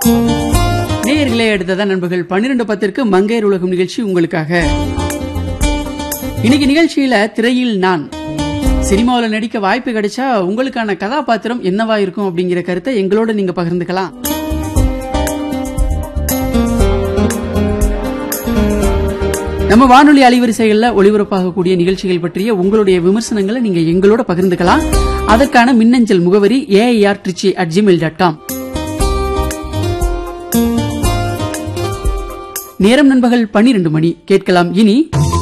நேயர்களே அடுத்ததான் நண்பர்கள் பன்னிரண்டு பத்திற்கு மங்கையர் உலகம் நிகழ்ச்சி உங்களுக்காக இன்னைக்கு நிகழ்ச்சியில திரையில் நான் சினிமாவில் நடிக்க வாய்ப்பு கிடைச்சா உங்களுக்கான கதாபாத்திரம் என்னவா இருக்கும் அப்படிங்கிற கருத்தை எங்களோட நீங்க பகிர்ந்துக்கலாம் நம்ம வானொலி அலைவரிசைகள்ல ஒளிபரப்பாகக்கூடிய நிகழ்ச்சிகள் பற்றிய உங்களுடைய விமர்சனங்களை நீங்க எங்களோட பகிர்ந்துக்கலாம் அதற்கான மின்னஞ்சல் முகவரி AIR Tiruchi at Gmail dot com நேரம் நண்பகல் பன்னிரண்டு மணி கேட்கலாம் இனி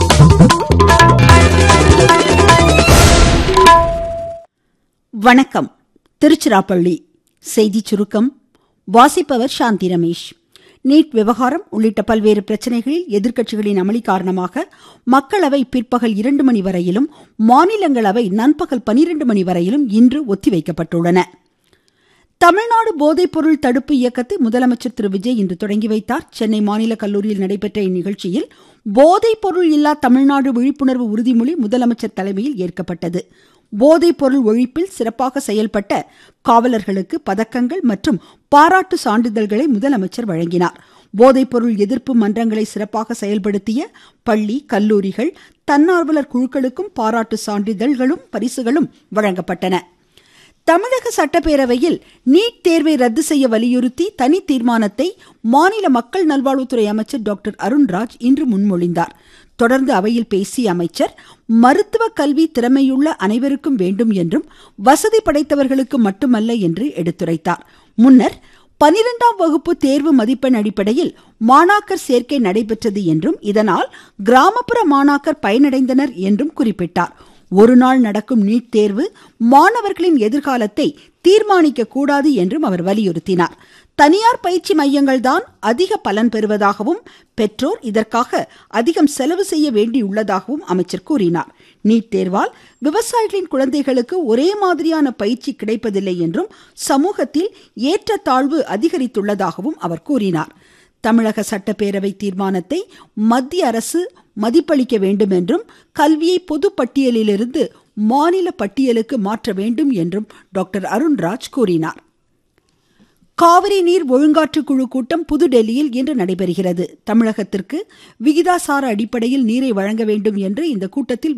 வணக்கம் திருச்சிராப்பள்ளி செய்தி சுருக்கம் வாசிப்பவர் சாந்தி ரமேஷ் நீட் விவகாரம் உள்ளிட்ட பல்வேறு பிரச்சனைகளில் எதிர்க்கட்சிகளின் அமளி காரணமாக மக்களவை பிற்பகல் இரண்டு மணி வரையிலும் மாநிலங்களவை நண்பகல் பனிரெண்டு மணி வரையிலும் இன்று ஒத்திவைக்கப்பட்டுள்ளன தமிழ்நாடு போதைப்பொருள் தடுப்பு இயக்கத்தை முதலமைச்சர் திரு விஜய் இன்று தொடங்கி வைத்தார் சென்னை மாநில கல்லூரியில் நடைபெற்ற இந்நிகழ்ச்சியில் போதைப்பொருள் இல்லா தமிழ்நாடு விழிப்புணர்வு உறுதிமொழி முதலமைச்சர் தலைமையில் ஏற்கப்பட்டது போதைப்பொருள் ஒழிப்பில் சிறப்பாக செயல்பட்ட காவலர்களுக்கு பதக்கங்கள் மற்றும் பாராட்டு சான்றிதழ்களை முதலமைச்சர் வழங்கினார் போதைப்பொருள் எதிர்ப்பு மன்றங்களை சிறப்பாக செயல்படுத்திய பள்ளி கல்லூரிகள் தன்னார்வலர் குழுக்களுக்கும் பாராட்டு சான்றிதழ்களும் பரிசுகளும் வழங்கப்பட்டன தமிழக சட்டப்பேரவையில் நீட் தேர்வை ரத்து செய்ய வலியுறுத்தி தனி தீர்மானத்தை மாநில மக்கள் நல்வாழ்வுத்துறை அமைச்சர் டாக்டர் அருண்ராஜ் இன்று முன்மொழிந்தார் தொடர்ந்து அவையில் பேசிய அமைச்சர் மருத்துவ கல்வி திறமையுள்ள அனைவருக்கும் வேண்டும் என்றும் வசதி படைத்தவர்களுக்கு மட்டுமல்ல என்று எடுத்துரைத்தார் முன்னர் பனிரெண்டாம் வகுப்பு தேர்வு மதிப்பெண் அடிப்படையில் மாணாக்கர் சேர்க்கை நடைபெற்றது என்றும் இதனால் கிராமப்புற மாணாக்கர் பயனடைந்தனர் என்றும் குறிப்பிட்டார் ஒரு நாள் நடக்கும் நீட் தேர்வு மாணவர்களின் எதிர்காலத்தை தீர்மானிக்க கூடாது என்றும் அவர் வலியுறுத்தினார் தனியார் பயிற்சி மையங்கள் தான் அதிக பலன் பெறுவதாகவும் பெற்றோர் இதற்காக அதிகம் செலவு செய்ய வேண்டியுள்ளதாகவும் அமைச்சர் கூறினார் நீட் தேர்வால் விவசாயிகளின் குழந்தைகளுக்கு ஒரே மாதிரியான பயிற்சி கிடைப்பதில்லை என்றும் சமூகத்தில் ஏற்றத்தாழ்வு அதிகரித்துள்ளதாகவும் அவர் கூறினார் தமிழக சட்டப்பேரவை தீர்மானத்தை மத்திய அரசு மதிப்பளிக்க வேண்டும் என்றும் கல்வியை பொது பட்டியலிலிருந்து மாநில பட்டியலுக்கு மாற்ற வேண்டும் என்றும் டாக்டர் அருண்ராஜ் கூறினார் காவிரி நீர் ஒழுங்காற்று குழு கூட்டம் புதுடெல்லியில் இன்று நடைபெறுகிறது தமிழகத்திற்கு விகிதாசார அடிப்படையில் நீரை வழங்க வேண்டும் என்று இந்த கூட்டத்தில்